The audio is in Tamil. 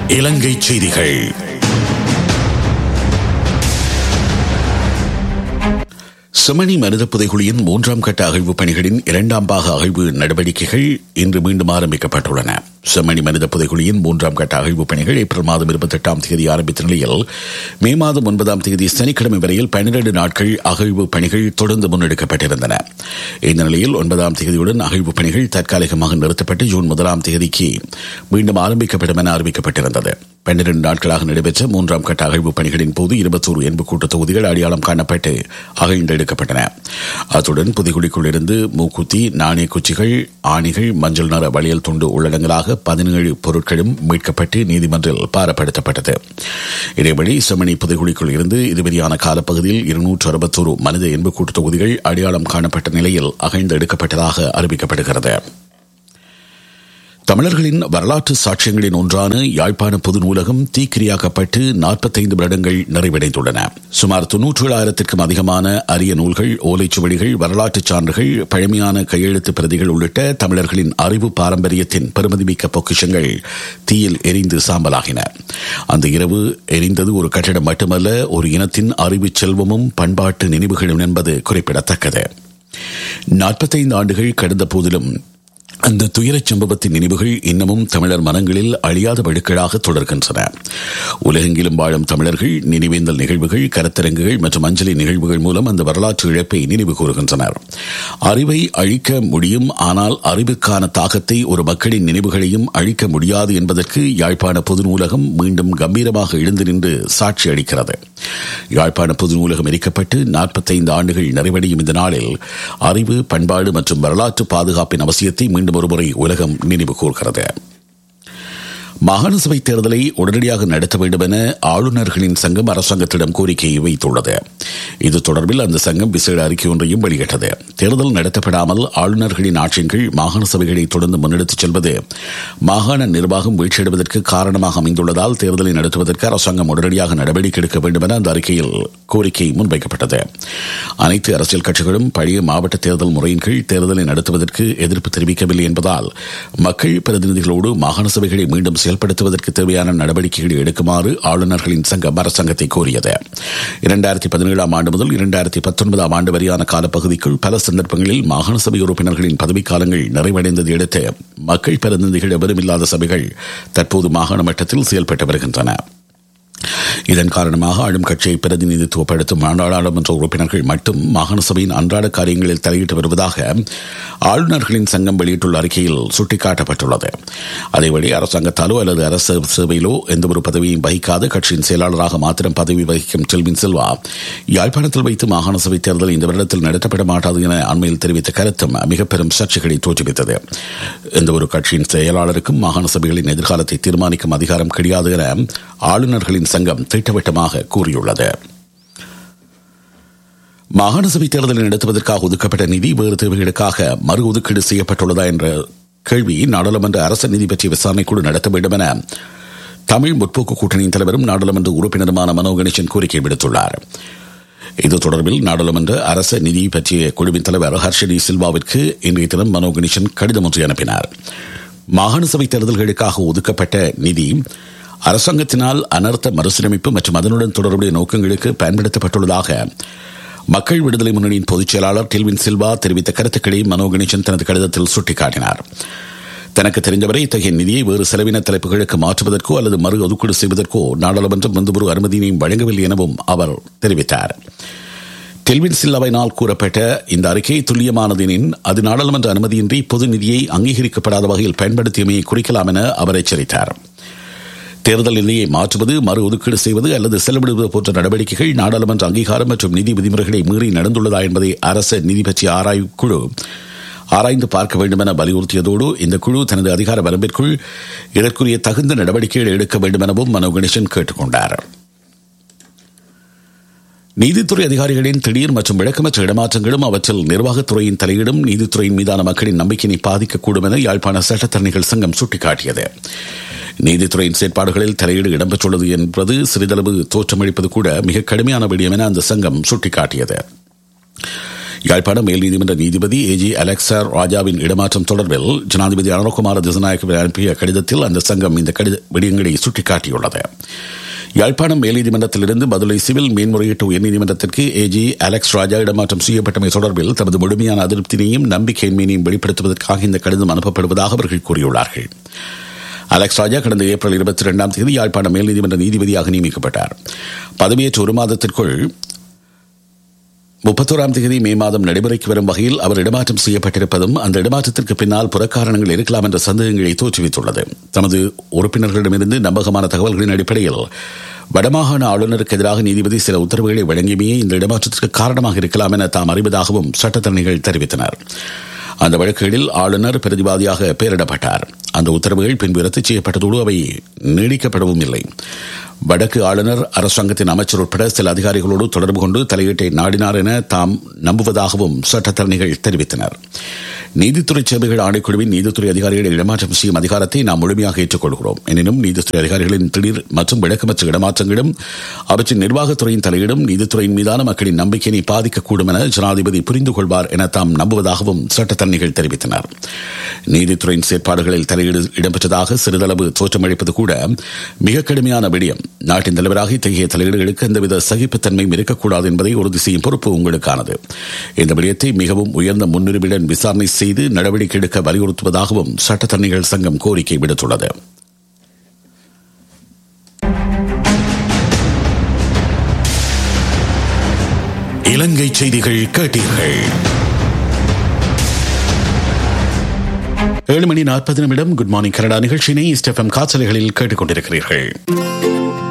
இலங்கை செய்திகள் செமணி மனித புதைகுழியின் மூன்றாம் கட்ட அகழ்வு பணிகளின் இரண்டாம் பாக அகழ்வு நடவடிக்கைகள் இன்று மீண்டும் ஆரம்பிக்கப்பட்டுள்ளன செம்மணி மனித புதைகுழியின் மூன்றாம் கட்ட அகழ்வு பணிகள் ஏப்ரல் மாதம் இருபத்தி எட்டாம் தேதி ஆரம்பித்த நிலையில் மே மாதம் ஒன்பதாம் தேதி சனிக்கிழமை வரையில் பன்னிரண்டு நாட்கள் அகழ்வு பணிகள் தொடர்ந்து முன்னெடுக்கப்பட்டிருந்தன இந்த நிலையில் ஒன்பதாம் தேதியுடன் அகழ்வு பணிகள் தற்காலிகமாக நிறுத்தப்பட்டு ஜூன் முதலாம் தேதிக்கு மீண்டும் ஆரம்பிக்கப்படும் என அறிவிக்கப்பட்டிருந்தது பன்னிரண்டு நாட்களாக நடைபெற்ற மூன்றாம் கட்ட அகழ்வு பணிகளின் போது இருபத்தோரு என்பு கூட்டத் தொகுதிகள் அடையாளம் காணப்பட்டு அகழ்ந்தெடுக்கப்பட்டன அத்துடன் புதுக்குடிக்குள்ளிருந்து மூக்குத்தி நாணய குச்சிகள் ஆணிகள் மஞ்சள் நிற வளையல் துண்டு உள்ளடங்களாக பதினேழு பொருட்களும் மீட்கப்பட்டு நீதிமன்றில் பாரப்படுத்தப்பட்டது இதேபடி செமணி புதைகுழிக்குள் இருந்து இதுவரையான காலப்பகுதியில் இருநூற்று அறுபத்தோரு மனித என்பு கூட்டுத் தொகுதிகள் அடையாளம் காணப்பட்ட நிலையில் அகழ்ந்து எடுக்கப்பட்டதாக அறிவிக்கப்படுகிறது தமிழர்களின் வரலாற்று சாட்சியங்களின் ஒன்றான யாழ்ப்பாண பொது நூலகம் தீக்கிரியாக்கப்பட்டு நாற்பத்தைந்து வருடங்கள் நிறைவடைந்துள்ளன சுமார் தொன்னூற்றி ஏழாயிரத்திற்கும் அதிகமான அரிய நூல்கள் ஓலைச்சுவடிகள் வரலாற்றுச் சான்றுகள் பழமையான கையெழுத்து பிரதிகள் உள்ளிட்ட தமிழர்களின் அறிவு பாரம்பரியத்தின் பெருமதிமிக்க பொக்கிஷங்கள் தீயில் எரிந்து சாம்பலாகின அந்த இரவு எரிந்தது ஒரு கட்டிடம் மட்டுமல்ல ஒரு இனத்தின் அறிவு செல்வமும் பண்பாட்டு நினைவுகளும் என்பது குறிப்பிடத்தக்கது நாற்பத்தைந்து ஆண்டுகள் கடந்த போதிலும் அந்த துயரச் சம்பவத்தின் நினைவுகள் இன்னமும் தமிழர் மனங்களில் அழியாத வழுக்களாக தொடர்கின்றன உலகெங்கிலும் வாழும் தமிழர்கள் நினைவேந்தல் நிகழ்வுகள் கருத்தரங்குகள் மற்றும் அஞ்சலி நிகழ்வுகள் மூலம் அந்த வரலாற்று இழப்பை நினைவு கூறுகின்றனர் அறிவை அழிக்க முடியும் ஆனால் அறிவுக்கான தாகத்தை ஒரு மக்களின் நினைவுகளையும் அழிக்க முடியாது என்பதற்கு யாழ்ப்பாண பொது நூலகம் மீண்டும் கம்பீரமாக எழுந்து நின்று சாட்சி அளிக்கிறது யாழ்ப்பாண பொது நூலகம் எரிக்கப்பட்டு நாற்பத்தைந்து ஆண்டுகள் நிறைவடையும் இந்த நாளில் அறிவு பண்பாடு மற்றும் வரலாற்று பாதுகாப்பின் அவசியத்தை மீண்டும் ஒருமுறை உலகம் நினைவு கூர்கிறது மாகாண சபை தேர்தலை உடனடியாக நடத்த வேண்டும் என ஆளுநர்களின் சங்கம் அரசாங்கத்திடம் கோரிக்கை வைத்துள்ளது இது தொடர்பில் அந்த சங்கம் விசேட அறிக்கை ஒன்றையும் வெளியிட்டது தேர்தல் நடத்தப்படாமல் ஆளுநர்களின் ஆட்சியின் கீழ் மாகாண சபைகளை தொடர்ந்து முன்னெடுத்துச் செல்வது மாகாண நிர்வாகம் வீழ்ச்சியடைவதற்கு காரணமாக அமைந்துள்ளதால் தேர்தலை நடத்துவதற்கு அரசாங்கம் உடனடியாக நடவடிக்கை எடுக்க வேண்டும் என அந்த அறிக்கையில் கோரிக்கை முன்வைக்கப்பட்டது அனைத்து அரசியல் கட்சிகளும் பழைய மாவட்ட தேர்தல் முறையின் கீழ் தேர்தலை நடத்துவதற்கு எதிர்ப்பு தெரிவிக்கவில்லை என்பதால் மக்கள் பிரதிநிதிகளோடு மாகாண சபைகளை மீண்டும் செயல்படுத்துவதற்கு தேவையான நடவடிக்கைகளை எடுக்குமாறு ஆளுநர்களின் சங்கம் அரசாங்கத்தை கோரியது இரண்டாயிரத்தி பதினேழாம் ஆண்டு முதல் இரண்டாயிரத்தி பத்தொன்பதாம் ஆண்டு வரையான காலப்பகுதிக்குள் பல சந்தர்ப்பங்களில் மாகாண சபை உறுப்பினர்களின் பதவிக்காலங்கள் நிறைவடைந்ததை அடுத்து மக்கள் பிரதிநிதிகள் எவரும் இல்லாத சபைகள் தற்போது மாகாண மட்டத்தில் செயல்பட்டு வருகின்றன இதன் காரணமாக ஆளும் கட்சியை பிரதிநிதித்துவப்படுத்தும் நாடாளுமன்ற உறுப்பினர்கள் மட்டும் மாகாண சபையின் அன்றாட காரியங்களில் தலையிட்டு வருவதாக ஆளுநர்களின் சங்கம் வெளியிட்டுள்ள அறிக்கையில் சுட்டிக்காட்டப்பட்டுள்ளது அதேவழி அரசாங்கத்தாலோ அல்லது அரசு சேவையிலோ எந்தவொரு பதவியையும் வகிக்காத கட்சியின் செயலாளராக மாத்திரம் பதவி வகிக்கும் செல்வின் செல்வா யாழ்ப்பாணத்தில் வைத்து மாகாண சபை தேர்தல் இந்த வருடத்தில் நடத்தப்பட மாட்டாது என அண்மையில் தெரிவித்த கருத்தும் மிக பெரும் சர்ச்சைகளை தோற்றுவித்தது எந்தவொரு கட்சியின் செயலாளருக்கும் மாகாண சபைகளின் எதிர்காலத்தை தீர்மானிக்கும் அதிகாரம் கிடையாது என ஆளுநர்களின் சங்கம் திட்டவட்டமாக கூறியுள்ளது மாகாண சபை தேர்தலை நடத்துவதற்காக ஒதுக்கப்பட்ட நிதி வேறு தேவைகளுக்காக மறு ஒதுக்கீடு செய்யப்பட்டுள்ளதா என்ற கேள்வி நாடாளுமன்ற அரசு நிதி பற்றிய விசாரணை குழு நடத்த வேண்டும் என தமிழ் முற்போக்கு கூட்டணியின் தலைவரும் நாடாளுமன்ற உறுப்பினருமான மனோ கணேசன் கோரிக்கை விடுத்துள்ளார் இது தொடர்பில் நாடாளுமன்ற அரச நிதி பற்றிய குழுவின் தலைவர் ஹர்ஷடி சில்வாவிற்கு இன்றைய தினம் மனோ கணேசன் கடிதம் ஒன்றை அனுப்பினார் மாகாண சபை தேர்தல்களுக்காக ஒதுக்கப்பட்ட நிதி அரசாங்கத்தினால் அனர்த்த மறுசீரமைப்பு மற்றும் அதனுடன் தொடர்புடைய நோக்கங்களுக்கு பயன்படுத்தப்பட்டுள்ளதாக மக்கள் விடுதலை முன்னணியின் பொதுச் செயலாளர் டெல்வின் சில்வா தெரிவித்த கருத்துக்களை மனோ கணேசன் தனது கடிதத்தில் சுட்டிக்காட்டினார் தனக்கு தெரிந்தவரை இத்தகைய நிதியை வேறு செலவின தலைப்புகளுக்கு மாற்றுவதற்கோ அல்லது மறு ஒதுக்கீடு செய்வதற்கோ நாடாளுமன்றம் எந்தவொரு அனுமதியினையும் வழங்கவில்லை எனவும் அவர் தெரிவித்தார் டெல்வின் சில்லவையினால் கூறப்பட்ட இந்த அறிக்கை துல்லியமானதெனின் அது நாடாளுமன்ற அனுமதியின்றி பொது நிதியை அங்கீகரிக்கப்படாத வகையில் பயன்படுத்தியமையை குறிக்கலாம் என அவர் எச்சரித்தார் தேர்தல் நிலையை மாற்றுவது மறு ஒதுக்கீடு செய்வது அல்லது செலவிடுவது போன்ற நடவடிக்கைகள் நாடாளுமன்ற அங்கீகாரம் மற்றும் நிதி விதிமுறைகளை மீறி நடந்துள்ளதா என்பதை அரசு நிதி பற்றிய ஆராய்வு குழு ஆராய்ந்து பார்க்க வேண்டும் என வலியுறுத்தியதோடு இந்த குழு தனது அதிகார வரம்பிற்குள் இதற்குரிய தகுந்த நடவடிக்கைகளை எடுக்க வேண்டும் எனவும் மனோ கணேசன் கேட்டுக் கொண்டார் நீதித்துறை அதிகாரிகளின் திடீர் மற்றும் விளக்கமற்ற இடமாற்றங்களும் அவற்றில் நிர்வாகத்துறையின் தலையீடும் நீதித்துறையின் மீதான மக்களின் நம்பிக்கையை பாதிக்கக்கூடும் என யாழ்ப்பாண சட்டத்தரணிகள் சங்கம் சுட்டிக்காட்டியது நீதித்துறையின் செயற்பாடுகளில் தலையீடு இடம்பெற்றுள்ளது என்பது சிறிதளவு தோற்றமளிப்பது கூட மிக கடுமையான விடயம் என அந்த சங்கம் சுட்டிக்காட்டியது யாழ்ப்பாணம் மேல் நீதிமன்ற நீதிபதி ஏஜி அலெக்சர் ராஜாவின் இடமாற்றம் தொடர்பில் ஜனாதிபதி அனுரகுமார திசநாயக்க அனுப்பிய கடிதத்தில் அந்த சங்கம் இந்த கடித விடயங்களை சுட்டிக்காட்டியுள்ளது யாழ்ப்பாணம் மேல் நீதிமன்றத்திலிருந்து மதுரை சிவில் மேன்முறையீட்டு உயர்நீதிமன்றத்திற்கு ஏஜி அலெக்ஸ் ராஜா இடமாற்றம் செய்யப்பட்டமை தொடர்பில் தமது முழுமையான அதிருப்தியையும் நம்பிக்கையின்மையையும் வெளிப்படுத்துவதற்காக இந்த கடிதம் அனுப்பப்படுவதாக அவர்கள் கூறியுள்ளார்கள் அலெக்ஸ் ராஜா கடந்த ஏப்ரல் இருபத்தி இரண்டாம் தேதி யாழ்ப்பாணம் மேல் நீதிமன்ற நீதிபதியாக நியமிக்கப்பட்டார் பதவியேற்ற ஒரு மாதத்திற்குள் முப்பத்தோராம் தேதி மே மாதம் நடைமுறைக்கு வரும் வகையில் அவர் இடமாற்றம் செய்யப்பட்டிருப்பதும் அந்த இடமாற்றத்திற்கு பின்னால் புறக்காரணங்கள் இருக்கலாம் என்ற சந்தேகங்களை தோற்றுவித்துள்ளது தமது உறுப்பினர்களிடமிருந்து நம்பகமான தகவல்களின் அடிப்படையில் வடமாகாண ஆளுநருக்கு எதிராக நீதிபதி சில உத்தரவுகளை வழங்கியமையே இந்த இடமாற்றத்திற்கு காரணமாக இருக்கலாம் என தாம் அறிவதாகவும் சட்டத்தரணிகள் தெரிவித்தனர் அந்த வழக்குகளில் ஆளுநர் பிரதிவாதியாக பெயரிடப்பட்டார் அந்த உத்தரவுகள் பின்பு ரத்து செய்யப்பட்டதோடு அவை நீடிக்கப்படவும் இல்லை வடக்கு ஆளுநர் அரசாங்கத்தின் அமைச்சர் உட்பட சில அதிகாரிகளோடு தொடர்பு கொண்டு தலையீட்டை நாடினார் என தாம் நம்புவதாகவும் சட்டத்தரணிகள் தெரிவித்தனர் நீதித்துறை சேவைகள் ஆணைக்குழுவின் நீதித்துறை அதிகாரிகளை இடமாற்றம் செய்யும் அதிகாரத்தை நாம் முழுமையாக ஏற்றுக்கொள்கிறோம் எனினும் நீதித்துறை அதிகாரிகளின் திடீர் மற்றும் விளக்கமற்ற இடமாற்றங்களும் அவற்றின் நிர்வாகத்துறையின் தலையீடும் நீதித்துறையின் மீதான மக்களின் நம்பிக்கையை பாதிக்கக்கூடும் என ஜனாதிபதி புரிந்து கொள்வார் என தாம் நம்புவதாகவும் சட்டத்தரணிகள் தெரிவித்தனர் நீதித்துறையின் செயற்பாடுகளில் தலையீடு இடம்பெற்றதாக சிறிதளவு தோற்றமளிப்பது கூட மிக கடுமையான விடயம் நாட்டின் தலைவராக இத்தகைய தலையீடுகளுக்கு எந்தவித சகிப்புத்தன்மையும் இருக்கக்கூடாது என்பதை உறுதி செய்யும் பொறுப்பு உங்களுக்கானது இந்த விடயத்தை மிகவும் உயர்ந்த முன்னுரிமையுடன் விசாரணை செய்து நடவடிக்கை எடுக்க வலியுறுத்துவதாகவும் சட்டத்தரணிகள் சங்கம் கோரிக்கை விடுத்துள்ளது இலங்கை செய்திகள் கேட்டீர்கள் ஏழு மணி நாற்பது நிமிடம் குட் மார்னிங் கனடா நிகழ்ச்சியினை ஸ்டெஃபம் காய்ச்சல்களில் கேட்டுக்கொண்டிருக்கிறீர்கள்